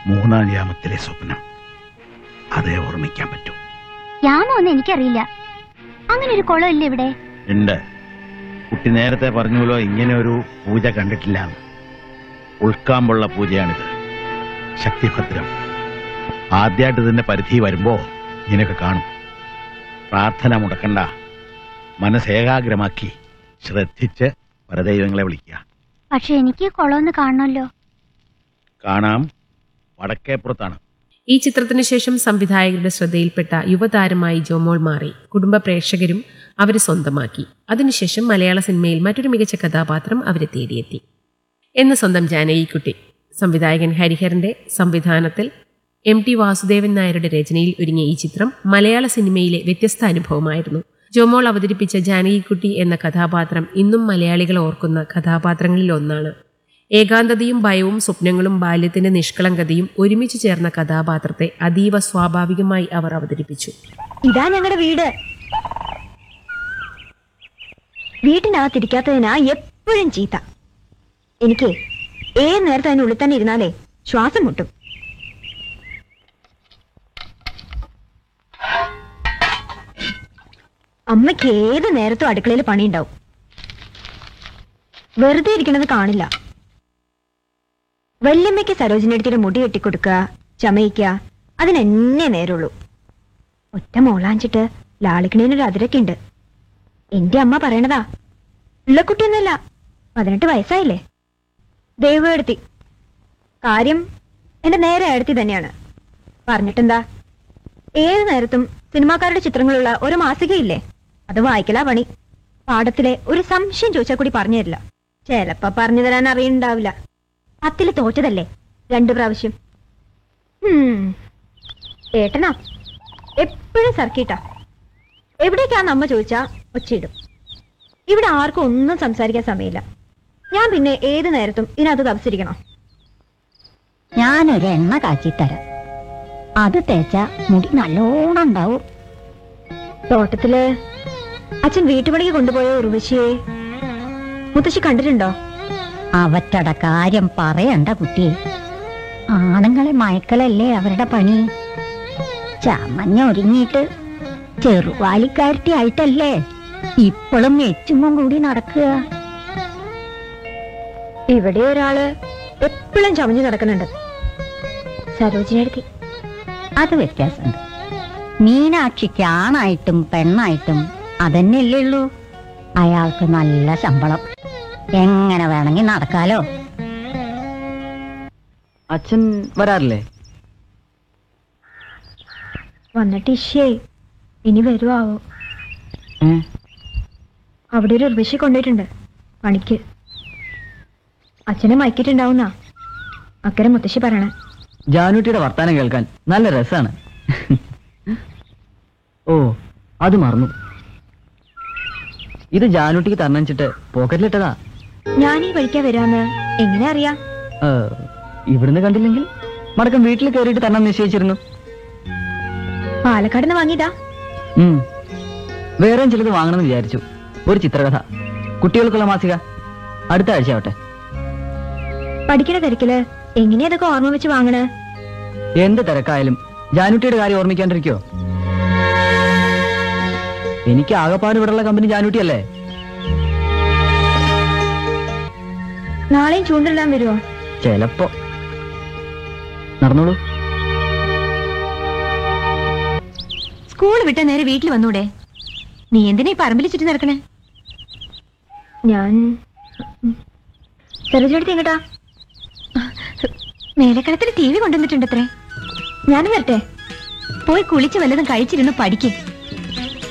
മൂന്നാം യാമത്തിലെ സ്വപ്നം അതേ ഓർമ്മിക്കാൻ പറ്റൂ യാമൊന്നും എനിക്കറിയില്ല അങ്ങനെ ഒരു കുളം ഇല്ല ഇവിടെ ഉണ്ട് കുട്ടി നേരത്തെ പറഞ്ഞുല്ലോ ഇങ്ങനെ ഒരു പൂജ കണ്ടിട്ടില്ല ഉൾക്കാമ്പുള്ള പൂജയാണിത് ശക്തിഭദ്രം ആദ്യമായിട്ട് ഇതിന്റെ പരിധി വരുമ്പോ ഇങ്ങനെയൊക്കെ കാണും പ്രാർത്ഥന മുടക്കണ്ട മനസ്സേകാഗ്രമാക്കി ശ്രദ്ധിച്ച് പരദൈവങ്ങളെ വിളിക്കുക പക്ഷെ എനിക്ക് കുളമൊന്ന് കാണണമല്ലോ കാണാം വടക്കേപ്പുറത്താണ് ഈ ചിത്രത്തിന് ശേഷം സംവിധായകരുടെ ശ്രദ്ധയിൽപ്പെട്ട യുവതാരമായി ജോമോൾ മാറി കുടുംബ പ്രേക്ഷകരും അവരെ സ്വന്തമാക്കി അതിനുശേഷം മലയാള സിനിമയിൽ മറ്റൊരു മികച്ച കഥാപാത്രം അവരെ തേടിയെത്തി എന്ന് സ്വന്തം ജാനകിക്കുട്ടി സംവിധായകൻ ഹരിഹരന്റെ സംവിധാനത്തിൽ എം ടി വാസുദേവൻ നായരുടെ രചനയിൽ ഒരുങ്ങിയ ഈ ചിത്രം മലയാള സിനിമയിലെ വ്യത്യസ്ത അനുഭവമായിരുന്നു ജോമോൾ അവതരിപ്പിച്ച ജാനകിക്കുട്ടി എന്ന കഥാപാത്രം ഇന്നും മലയാളികൾ ഓർക്കുന്ന കഥാപാത്രങ്ങളിൽ ഒന്നാണ് ഏകാന്തതയും ഭയവും സ്വപ്നങ്ങളും ബാല്യത്തിന്റെ നിഷ്കളങ്കതയും ഒരുമിച്ച് ചേർന്ന കഥാപാത്രത്തെ അതീവ സ്വാഭാവികമായി അവർ അവതരിപ്പിച്ചു ഇതാ ഞങ്ങളുടെ വീട് വീട്ടിനകത്തിരിക്കാത്തതിനാ എപ്പോഴും ചീത്ത എനിക്ക് ഏത് നേരത്തെ അതിനുള്ളിൽ തന്നെ ഇരുന്നാലേ ശ്വാസം മുട്ടും അമ്മയ്ക്ക് ഏത് നേരത്തും അടുക്കളയിൽ പണിയുണ്ടാവും വെറുതെ ഇരിക്കണത് കാണില്ല വല്യമ്മയ്ക്ക് സരോജിനടുത്തിയുടെ മുടി കെട്ടിക്കൊടുക്കുക ചമയിക്കുക അതിനെന്നെ നേരുള്ളൂ ഒറ്റ മോളാഞ്ചിട്ട് ലാളിക്കണേനൊരു അതിരൊക്കെ ഉണ്ട് എന്റെ അമ്മ പറയണതാ ഉള്ള കുട്ടിയൊന്നുമല്ല പതിനെട്ട് വയസ്സായില്ലേ ദൈവം എടുത്തി കാര്യം എന്റെ നേരെ അടുത്തി തന്നെയാണ് പറഞ്ഞിട്ടെന്താ ഏത് നേരത്തും സിനിമാക്കാരുടെ ചിത്രങ്ങളുള്ള ഒരു മാസികയില്ലേ അത് വായിക്കലാ പണി പാഠത്തിലെ ഒരു സംശയം ചോദിച്ചാൽ കൂടി പറഞ്ഞു തരില്ല ചിലപ്പോ പറഞ്ഞു തരാൻ അറിയണ്ടാവില്ല പത്തില് തോറ്റതല്ലേ രണ്ടു പ്രാവശ്യം ഹും. ഏട്ടനാ എപ്പോഴും സർക്കിട്ടാ എവിടേക്കാന്ന് അമ്മ ചോദിച്ചാ ഒച്ചയിടും ഇവിടെ ആർക്കും ഒന്നും സംസാരിക്കാൻ സമയമില്ല ഞാൻ പിന്നെ ഏത് നേരത്തും ഇതിനകത്ത് തപസിരിക്കണം ഞാനൊരു എണ്ണ കാച്ചിത്തരാം അത് തേച്ച മുടി നല്ലോണം ഉണ്ടാവും തോട്ടത്തില് അച്ഛൻ വീട്ടുപണിക്ക് കൊണ്ടുപോയ ഉർവശിയെ മുത്തശ്ശി കണ്ടിട്ടുണ്ടോ അവറ്റട കാര്യം പറയണ്ട കുട്ടി ആണുങ്ങളെ മയക്കലല്ലേ അവരുടെ പണി ചമഞ്ഞൊരുങ്ങിയിട്ട് ചെറുവാലിക്കാരത്തി ആയിട്ടല്ലേ ഇപ്പോഴും എച്ചുമ്പം കൂടി നടക്കുക ഇവിടെ ഒരാള് എപ്പോഴും ചമഞ്ഞു നടക്കുന്നുണ്ട് സരോജിനടുത്തി അത് വ്യത്യാസമുണ്ട് മീനാക്ഷിക്ക് ആണായിട്ടും പെണ്ണായിട്ടും അതന്നെയല്ലേ ഉള്ളൂ അയാൾക്ക് നല്ല ശമ്പളം എങ്ങനെ വേണമെങ്കിൽ നടക്കാലോ അച്ഛൻ വരാറില്ലേ വന്നിട്ട് ഇഷ്യേ ഇനി വരുവാവോ ഏ? അവിടെ ഒരു ഉർവശി കൊണ്ടുപോയിട്ടുണ്ട് പണിക്ക് അച്ഛനെ മയക്കിട്ടുണ്ടാവുന്നാ അക്കരെ മുത്തശ്ശി പറയണേ ജാനൂട്ടിയുടെ വർത്താനം കേൾക്കാൻ നല്ല രസാണ് ഓ അത് മറന്നു ഇത് ജാനൂട്ടിക്ക് തരണച്ചിട്ട് പോക്കറ്റിലിട്ടതാ ഞാൻ ഈ വഴിക്കാ വരാന്ന് എങ്ങനെ അറിയാം ഏ, ഇവിടുന്ന് കണ്ടില്ലെങ്കിൽ മടക്കം വീട്ടിൽ കയറിയിട്ട് തരണം നിശ്ചയിച്ചിരുന്നു പാലക്കാട് നിന്ന് വാങ്ങിയതാ ഉം. വേറെയും ചിലത് വാങ്ങണമെന്ന് വിചാരിച്ചു ഒരു ചിത്രകഥ കുട്ടികൾക്കുള്ള മാസിക അടുത്ത ആഴ്ച ആവട്ടെ പഠിക്കണ തിരക്കില് എങ്ങനെയാ ഇതൊക്കെ ഓർമ്മ വെച്ച് വാങ്ങണേ എന്ത് തിരക്കായാലും ജാനൂട്ടിയുടെ കാര്യം ഓർമ്മിക്കാണ്ടിരിക്കോ എനിക്ക് ആകപ്പാട് ഇവിടെയുള്ള കമ്പനി ജാനൂട്ടിയല്ലേ നാളെയും ചൂണ്ടിടാൻ വരുമോ ചെലപ്പോ നടന്നോളൂ സ്കൂൾ വിട്ട നേരെ വീട്ടിൽ വന്നൂടെ നീ എന്തിനാ ഈ പറമ്പിൽ ചുറ്റി നടക്കണേ ഞാൻ ചെറുചെടുത്ത് എങ്ങട്ടാ മേലക്കളത്തിൽ ടി വി കൊണ്ടുവന്നിട്ടുണ്ട് അത്രേ ഞാൻ വരട്ടെ പോയി കുളിച്ച് വല്ലതും കഴിച്ചിരുന്ന് പഠിക്കും